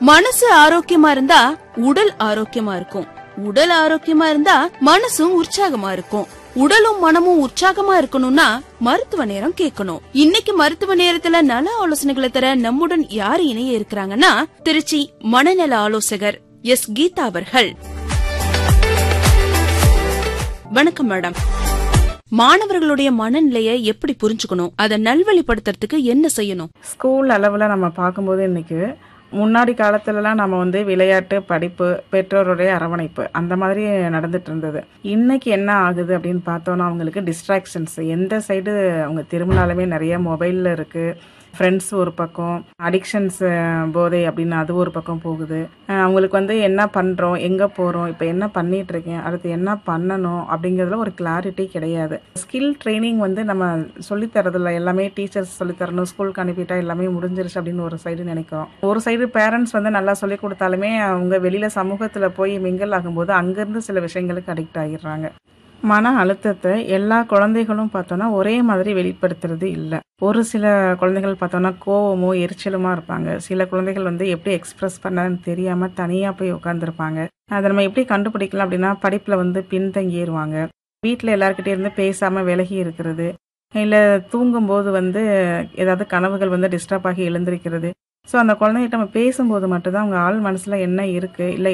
மனசு ஆரோக்கியமா இருந்தா உடல் ஆரோக்கியமா இருக்கும் உடல் ஆரோக்கியமா இருந்தா மனசும் உற்சாகமா இருக்கும் உடலும் மனமும் உற்சாகமா இருக்கணும்னா மருத்துவ நேரம் கேட்கணும் இன்னைக்கு மருத்துவ நேரத்துல நல ஆலோசனைகளை தர நம்முடன் யாரு இணைய இருக்கிறாங்கன்னா திருச்சி மனநல ஆலோசகர் எஸ் கீதா அவர்கள் வணக்கம் மேடம் மாணவர்களுடைய மனநிலையை எப்படி புரிஞ்சுக்கணும் அதை நல்வழிப்படுத்துறதுக்கு என்ன செய்யணும் ஸ்கூல் அளவில் நம்ம பார்க்கும்போது இன்னைக்கு முன்னாடி காலத்துலலாம் நம்ம வந்து விளையாட்டு படிப்பு பெற்றோருடைய அரவணைப்பு அந்த மாதிரி நடந்துட்டு இருந்தது இன்னைக்கு என்ன ஆகுது அப்படின்னு பார்த்தோன்னா அவங்களுக்கு டிஸ்ட்ராக்ஷன்ஸ் எந்த சைடு அவங்க திரும்பினாலுமே நிறைய மொபைலில் இருக்குது ஃப்ரெண்ட்ஸ் ஒரு பக்கம் அடிக்ஷன்ஸ் போதை அப்படின்னு அது ஒரு பக்கம் போகுது அஹ் அவங்களுக்கு வந்து என்ன பண்ணுறோம் எங்கே போகிறோம் இப்போ என்ன பண்ணிட்டு இருக்கேன் அடுத்து என்ன பண்ணணும் அப்படிங்கிறதுல ஒரு கிளாரிட்டி கிடையாது ஸ்கில் ட்ரைனிங் வந்து நம்ம சொல்லித்தரதில்ல எல்லாமே டீச்சர்ஸ் சொல்லித்தரணும் ஸ்கூலுக்கு அனுப்பிட்டா எல்லாமே முடிஞ்சிருச்சு அப்படின்னு ஒரு சைடு நினைக்கிறோம் ஒரு சைடு பேரண்ட்ஸ் வந்து நல்லா சொல்லி கொடுத்தாலுமே அவங்க வெளியில் சமூகத்தில் போய் மிங்கல் ஆகும்போது அங்கேருந்து சில விஷயங்களுக்கு அடிக்ட் ஆகிடுறாங்க மன அழுத்தத்தை எல்லா குழந்தைகளும் பார்த்தோன்னா ஒரே மாதிரி வெளிப்படுத்துறது இல்லை ஒரு சில குழந்தைகள் பார்த்தோன்னா கோவமோ எரிச்சலுமா இருப்பாங்க சில குழந்தைகள் வந்து எப்படி எக்ஸ்பிரஸ் பண்ணன்னு தெரியாம தனியா போய் உட்காந்துருப்பாங்க அதை நம்ம எப்படி கண்டுபிடிக்கலாம் அப்படின்னா படிப்புல வந்து பின்தங்கிடுவாங்க வீட்டில் எல்லாருக்கிட்டே இருந்து பேசாம விலகி இருக்கிறது இல்லை தூங்கும்போது வந்து ஏதாவது கனவுகள் வந்து டிஸ்டர்ப் ஆகி எழுந்திருக்கிறது ஸோ அந்த குழந்தைகிட்ட நம்ம பேசும்போது மட்டும்தான் அவங்க ஆள் மனசுல என்ன இருக்கு இல்லை